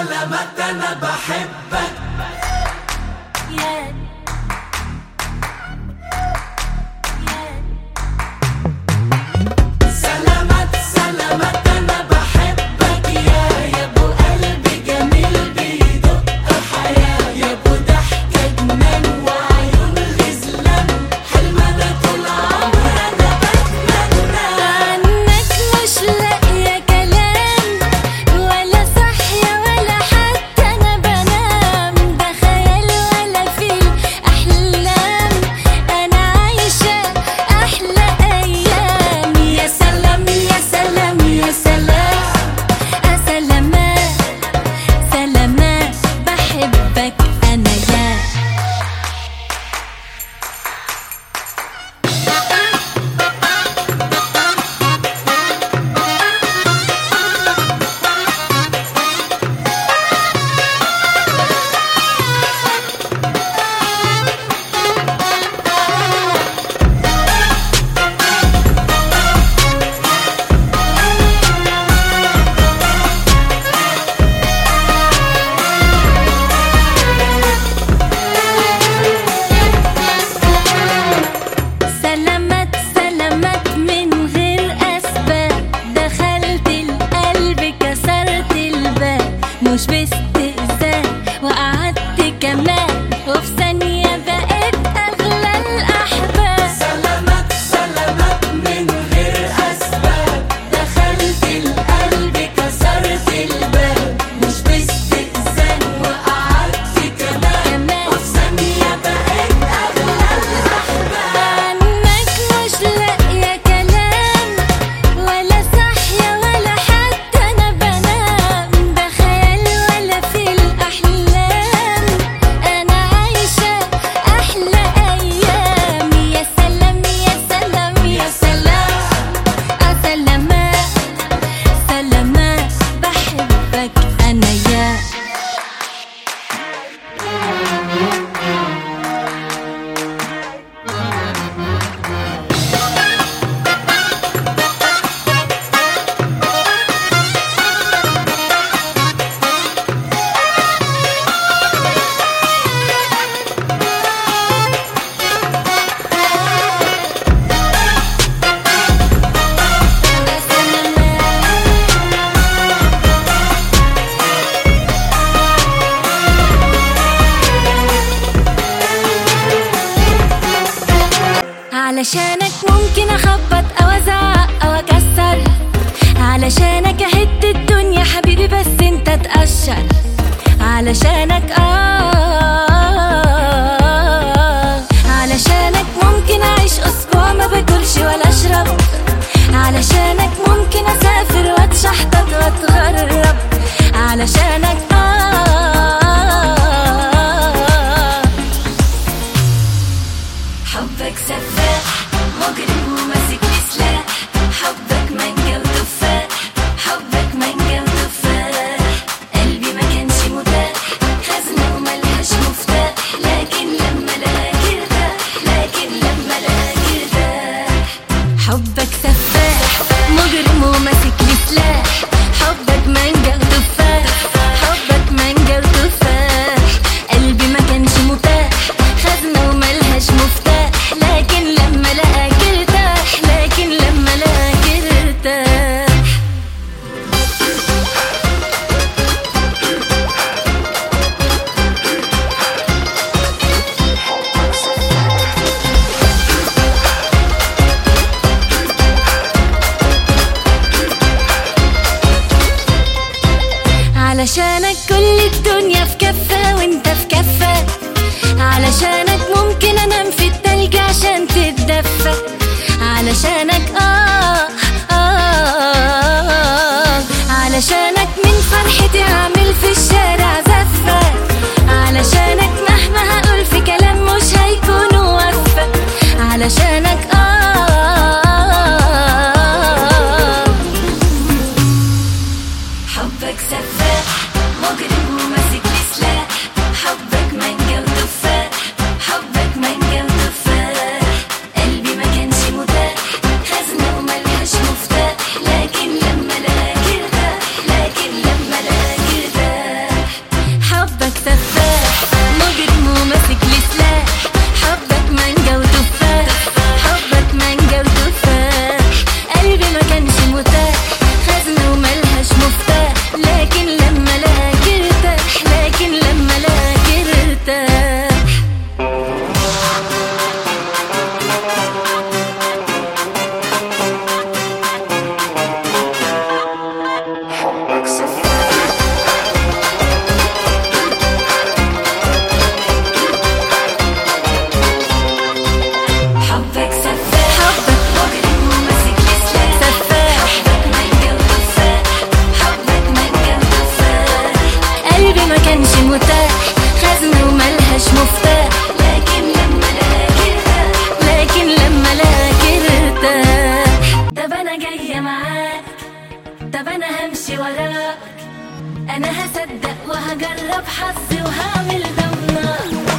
سلامات انا بحبك Yeah. Yeah. سلامات سلامات انا بحبك يا يا ابو قلبي جميل بيدق حياة يا ابو ضحكة جنان وعيون غزلان حلم انا طول عمري انا بتمنى عنك مش لاقية كلام ولا صحية ولا حتى أنا بنام ده خيال ولا فيه أحلام أنا عايشة أحلى أيام يا سلام يا سلام يا سلام يا سلامات سلامات بحبك أنا يا سلامات سلامات من غير أسباب دخلت القلب كسرت الباب مش باستئذان وقعدت كمان وفي ثانية بقيت أغلى الأحباب سلامات سلامات من غير أسباب دخلت القلب كسرت الباب مش باستئذان وقعدت كمان كمان. وفي ثانية بقيت أغلى الأحباب عنك مش لاقية كلام ولا صحية ولا حتى أنا بنام ده خيال ولا في الأحلام أنا عايشة أحلى أيام يا سلام يا سلام يا سلام يا سلامات سلامات بحبك أنا يا علشانك ممكن اخبط او ازعق او اكسر علشانك اهد الدنيا حبيبي بس انت تقشر علشانك اه علشانك ممكن اعيش اسبوع ما باكلش ولا اشرب علشانك ممكن اسافر واتشحطط واتغرب علشانك اه حبك سفاح مجرم وماسك لي سلاح حبك مانجا وتفاح حبك مانجا وتفاح قلبي ما كانش متاح خزنة وملهاش مفتاح لكن لما لقاك ارتاح لكن لما لقاك ارتاح حبك سفاح مجرم وماسك لي سلاح حبك مانجا وتفاح حبك مانجا وتفاح قلبي ما كانش متاح خزنة وملهاش مفتاح لكن لما لقاك ارتاح لكن لما لقاك ارتاح علشانك كل الدنيا في كفة وانت في كفة علشانك ممكن انام في التلج عشان تتدفى علشانك آه, آه, آه علشانك من فرحتي هعمل في الشارع زفة علشانك مهما هقول في كلام مش هيكون وفى علشانك آه حبك سفاح مجرم وماسك لي سلاح حبك مانجا وتفاح حبك مانجا وتفاح قلبي ما كانش متاح خزنة وملهاش مفتاح لكن لما لقاك ارتاح لكن لما لقاك ارتاح انا هصدق وهجرب حظي وهعمل ضمنة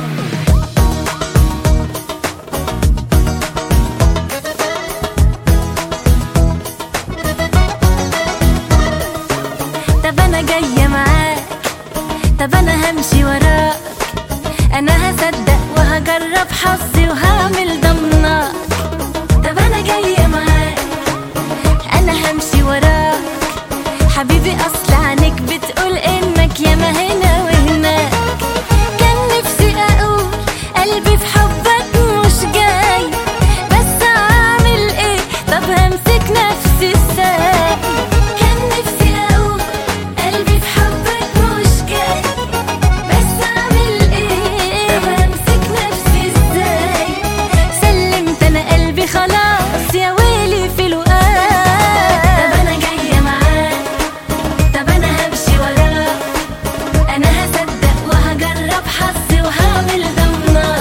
طب انا جاية معاك طب انا همشي وراك انا هصدق وهجرب حظي وهعمل ضمنة طب انا جاية معاك انا همشي وراك حبيبي اصل عنك بتقول انك ياما هنا وهناك كان نفسي اقول قلبي في حبك مش جاي بس اعمل ايه طب همسك نفسي ازاي كان نفسي اقول قلبي في حبك مش جاي بس اعمل ايه طب همسك نفسي ازاي سلمت انا قلبي خلاص يا ويلي في الوقت طب انا جايه معاك طب انا همشي وراك انا هصدق وهجرب حظي وهعمل ضمنة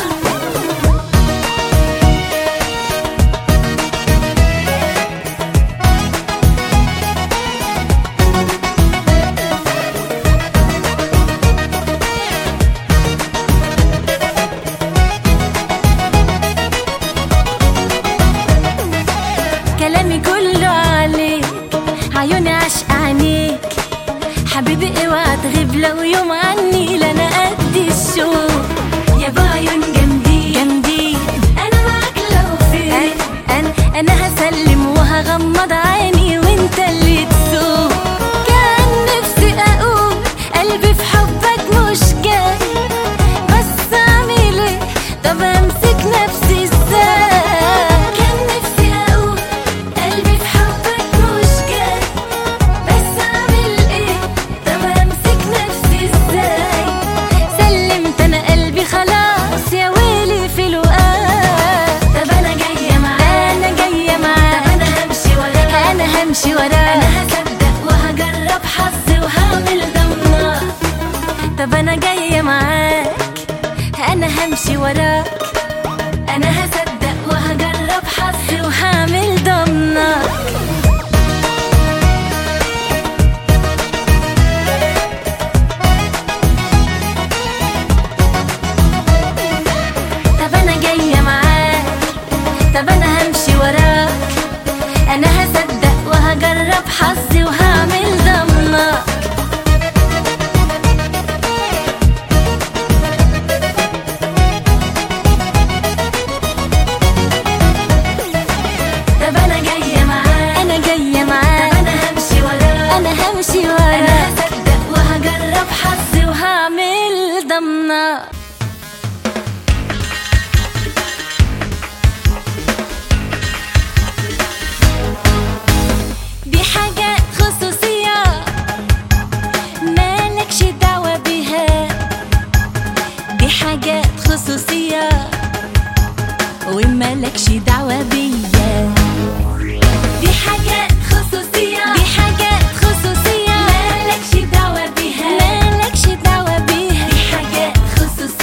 كلامي كله عليك عيوني عشق عينيك حبيبي اوعى تغيب لو يوم عني لا انا قد الشوق يا بعيون جامدين جامدين انا معاك لو فين انا انا هسلم وهغمض عيني وانت اللي تسوق كان نفسي اقول قلبي في حبك مش جاي بس اعمل ايه طب امسك نفسي ازاي كان نفسي اقول قلبي في حبك مش جاي بس اعمل ايه طب امسك نفسي ازاي سلمت انا قلبي خلاص يا ويلي في الوقت طب انا جايه معاك انا جايه معاك طب انا همشي وراك انا همشي وراك انا هصدق وهجرب حظي وهعمل ضمنة طب انا جايه معاك انا همشي وراك انا هصدق وهجرب حظي وهعمل ضمنة طب انا جايه معاك طب انا همشي وراك انا هصدق وهجرب حظي وهعمل ضمنة طب انا جايه معاك انا جايه معاك طب انا همشي وراك انا همشي وراك انا هصدق وهجرب حظي وهعمل ضمنه دي حاجة خصوصية مالكش دعوة بيها دي حاجة خصوصية ومالكش دعوة بيا دي حاجة خصوصية دي حاجة خصوصية مالكش دعوة بيها مالكش دعوة بيها دي حاجة خصوصية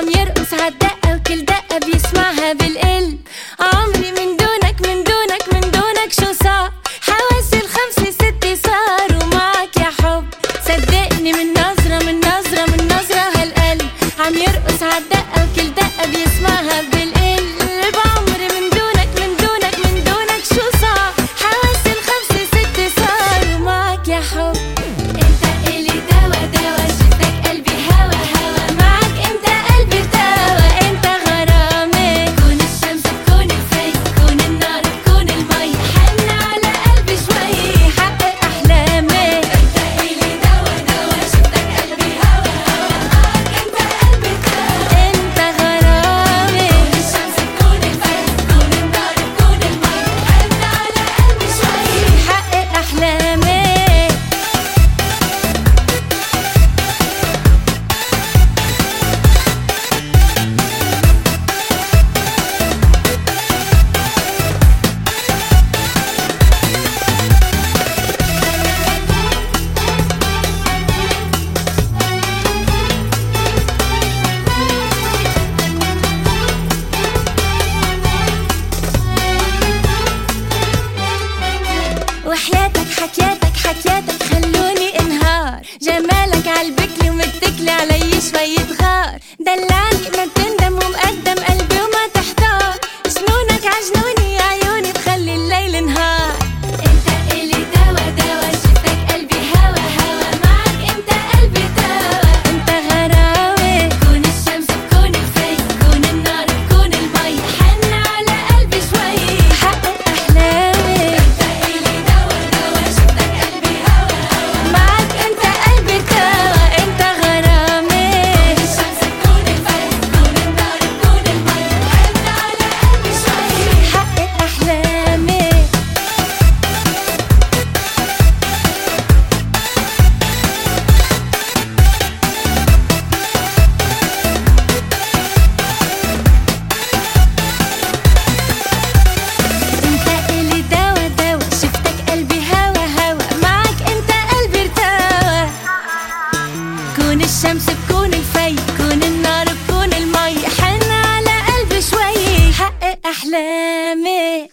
عم يرقص عالدقة وكل دقة بيسمعها بالقلب عمري من دونك من دونك من دونك شو صار حواسي الخمسة ستة صاروا معك يا حب صدقني من نظرة من نظرة من نظرة هالقلب عم يرقص عالدقة وكل دقة بيسمعها بالقلب عمري من دونك من دونك من دونك شو صار حواسي الخمسة ستة صاروا معك يا حب انت الي دوا دوا شفتك قلبي هوا هوا معك انت قلبي ارتوى انت غرامي كون الشمس كون الفي كون النار كون المي حن على قلبي شوي حقق احلامي انت الي دوا دوا شفتك قلبي هوا هوا معك انت قلبي ارتوى انت غرامي كون الشمس كون الفي كون النار كون المي حن على قلبي شوي حقق احلامي وحياتك حكياتك حكياتك خلوني انهار جمالك عالبكلي ومتكلي علي شوية غار دلعني ما تندم ومقدم قلبي وما تحتار جنونك عجنوني يا عيوني تخلي الليل نهار انت الي دوا دوا شفتك قلبي هوا هوا معك انت قلبي توا انت غراوي كون الشمس كون الفي كون النار كون المي حن على قلبي شوي حقق احلامي انت الي دوا دوا شفتك قلبي هوا هوا معك انت قلبي توا انت غرامي كون الشمس كون الفي كون النار كون المي حن على قلبي شوي حقق احلامي انت الي دوا دوا شفتك قلبي هوا هوا معك انت قلبي ارتوى كون الشمس بكون الفي كون النار بكون المي حن على قلبي شوي حقق احلامي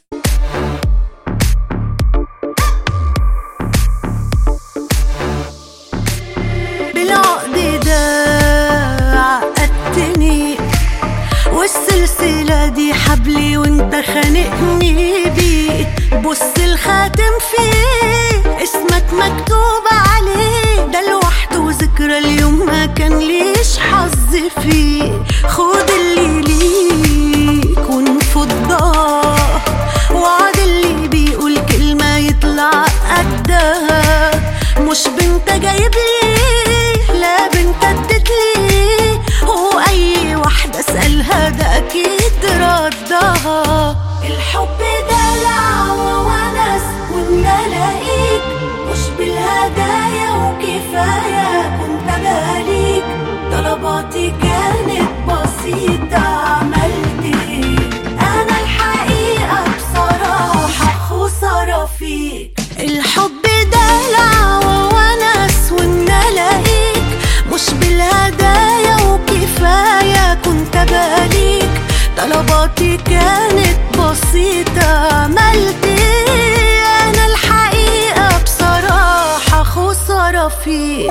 بالعقد ده عقدتني والسلسلة دي حبلي وانت خانقني بيه بص الخاتم فيه اسمك مكتوب عليه ده لوحده ذكرى اليوم ما كان ليش حظ فيه خد اللي ليك ونفضاه وعد اللي بيقول كلمة يطلع قدها مش بنت جايب لي لا بنت ادت لي واي واحدة اسألها ده اكيد ردها الحب دلع وونس وان الاقيك مش بالهدايا وكفاية كنت باليك طلباتي كانت بسيطة عملت ايه انا الحقيقة بصراحة خسارة فيك الحب دلع وونس وان الاقيك مش بالهدايا وكفاية كنت باليك طلباتي كانت بسيطة عملت ايه انا الحقيقة بصراحة خسارة فيك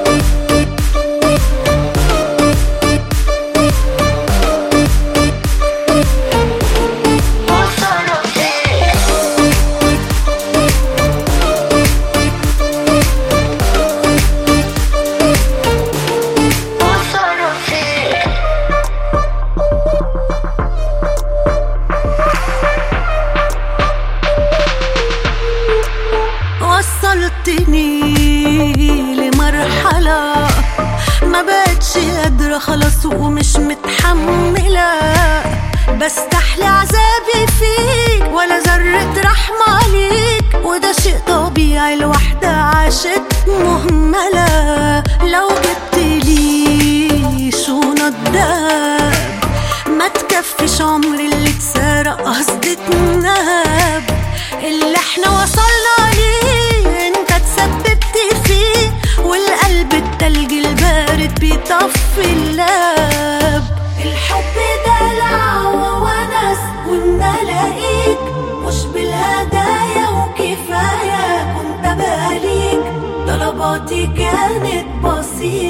وصلتني لمرحلة ما بقتش قادرة خلاص ومش متحملة بستحلى عذابي فيك ولا ذرة رحمة عليك وده شيء طبيعي الواحدة عاشت مهملة لو جبت لي شو نداب ما تكفيش عمر اللي اتسرق قصدي اتنهب اللي احنا وصلنا ليه انت تسببت فيه والقلب التلج البارد بيطفي اللاب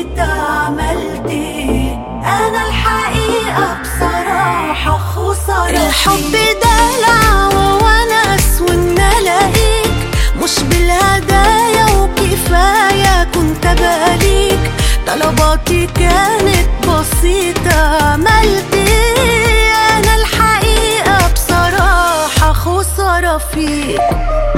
بسيطة عملت ايه انا الحقيقة بصراحة خسارة الحب دلع وونس وان الاقيك مش بالهدايا وكفاية كنت بقاليك طلباتي كانت بسيطة عملت ايه انا الحقيقة بصراحة خسارة فيك